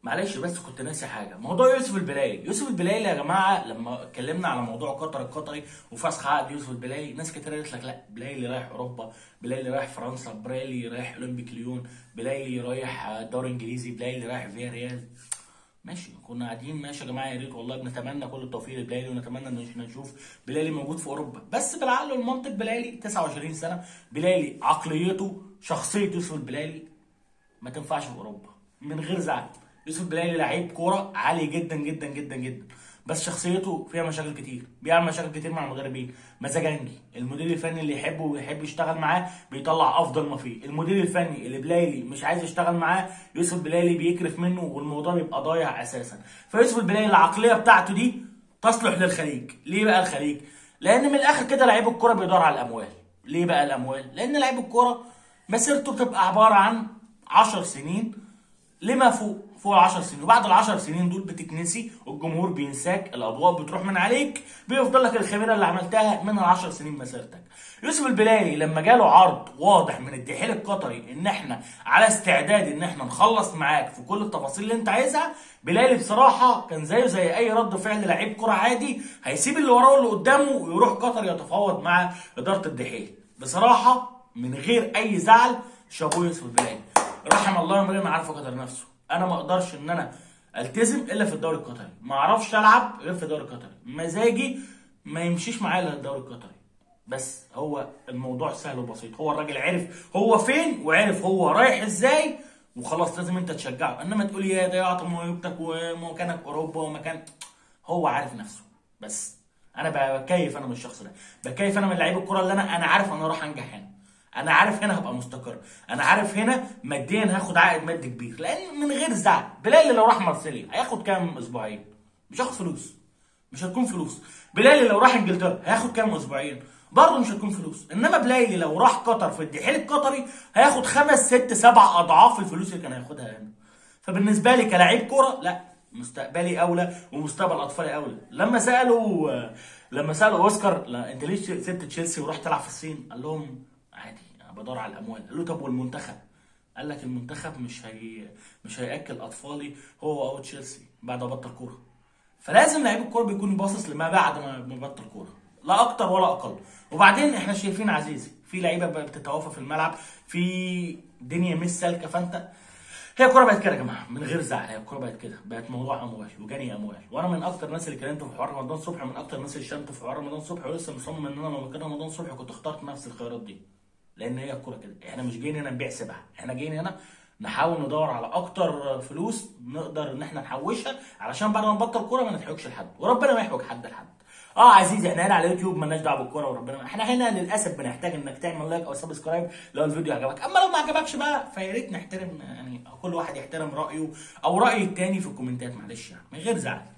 معلش بس كنت ناسي حاجه موضوع يوسف البلايلي يوسف البلايلي يا جماعه لما اتكلمنا على موضوع قطر القطري وفسخ عقد يوسف البلايلي ناس كتير قالت لك لا بلايلي رايح اوروبا بلايلي رايح فرنسا بلايلي رايح اولمبيك ليون بلايلي رايح الدوري الانجليزي بلايلي رايح فيا ريال ماشي كنا قاعدين ماشي يا جماعه يا ريت والله بنتمنى كل التوفيق لبلالي ونتمنى ان احنا نشوف بلالي موجود في اوروبا بس بالعقل والمنطق بلالي 29 سنه بلالي عقليته شخصيه يوسف البلالي ما تنفعش في اوروبا من غير زعل يوسف بلالي لعيب كوره عالي جدا جدا جدا جدا بس شخصيته فيها مشاكل كتير بيعمل مشاكل كتير مع المدربين مزاجنجي المدير الفني اللي يحبه ويحب يشتغل معاه بيطلع افضل ما فيه المدير الفني اللي بلالي مش عايز يشتغل معاه يوسف بلالي بيكرف منه والموضوع بيبقى ضايع اساسا فيوسف البلالي العقليه بتاعته دي تصلح للخليج ليه بقى الخليج لان من الاخر كده لعيب الكوره بيدور على الاموال ليه بقى الاموال لان لعيب الكوره مسيرته بتبقى عباره عن 10 سنين لما فوق فوق 10 سنين وبعد ال 10 سنين دول بتتنسي الجمهور بينساك الاضواء بتروح من عليك بيفضل لك الخميره اللي عملتها من ال 10 سنين مسيرتك يوسف البلالي لما جاله عرض واضح من الدحيل القطري ان احنا على استعداد ان احنا نخلص معاك في كل التفاصيل اللي انت عايزها بلالي بصراحه كان زيه زي اي رد فعل لعيب كره عادي هيسيب اللي وراه واللي قدامه ويروح قطر يتفاوض مع اداره الدحيل بصراحه من غير اي زعل شابوه يوسف البلالي رحم الله امرئ ما عرف قدر نفسه انا ما اقدرش ان انا التزم الا في الدوري القطري ما اعرفش العب غير في الدوري القطري مزاجي ما يمشيش معايا الا الدوري القطري بس هو الموضوع سهل وبسيط هو الراجل عرف هو فين وعرف هو رايح ازاي وخلاص لازم انت تشجعه انما تقول يا ضيعت موهبتك ومكانك اوروبا ومكان هو عارف نفسه بس انا بكيف انا من الشخص ده بكيف انا من لعيب الكره اللي انا انا عارف انا راح انجح هنا انا عارف هنا هبقى مستقر انا عارف هنا ماديا هاخد عائد مادي كبير لان من غير زعل بلالي لو راح مارسيليا هياخد كام اسبوعين مش هياخد فلوس مش هتكون فلوس بلالي لو راح انجلترا هياخد كام اسبوعين برضه مش هتكون فلوس انما بلالي لو راح قطر في الدحيل القطري هياخد خمس ست سبع اضعاف الفلوس اللي كان هياخدها هنا فبالنسبه لي كلاعب كوره لا مستقبلي اولى ومستقبل اطفالي اولى لما سالوا لما سالوا اوسكار لا انت ليش سبت تشيلسي ورحت تلعب في الصين قال لهم عادي انا بدور على الاموال قال له طب والمنتخب قال لك المنتخب مش هي مش هياكل اطفالي هو او تشيلسي بعد ما بطل كوره فلازم لعيب الكوره بيكون باصص لما بعد ما بطل كوره لا اكتر ولا اقل وبعدين احنا شايفين عزيزي في لعيبه بتتوافى في الملعب في دنيا مش سالكه فانت هي الكوره بقت كده يا جماعه من غير زعل هي الكوره بقت كده بقت موضوع اموال وجني اموال وانا من اكتر الناس اللي كلمت في حوار رمضان صبحي من اكتر الناس اللي شتمت في حوار رمضان صبحي ولسه مصمم ان انا لو كان رمضان صبحي كنت اخترت نفس الخيارات دي لان هي الكوره كده احنا مش جايين هنا نبيع سبعه احنا جايين هنا نحاول ندور على اكتر فلوس نقدر ان احنا نحوشها علشان بعد ما نبطل كوره ما نتحوجش لحد وربنا ما يحوج حد لحد اه عزيزي احنا هنا على يوتيوب مالناش دعوه بالكوره وربنا احنا هنا للاسف بنحتاج انك تعمل لايك او سبسكرايب لو الفيديو عجبك اما لو ما عجبكش بقى فيا ريت نحترم يعني كل واحد يحترم رايه او راي التاني في الكومنتات معلش يعني من غير زعل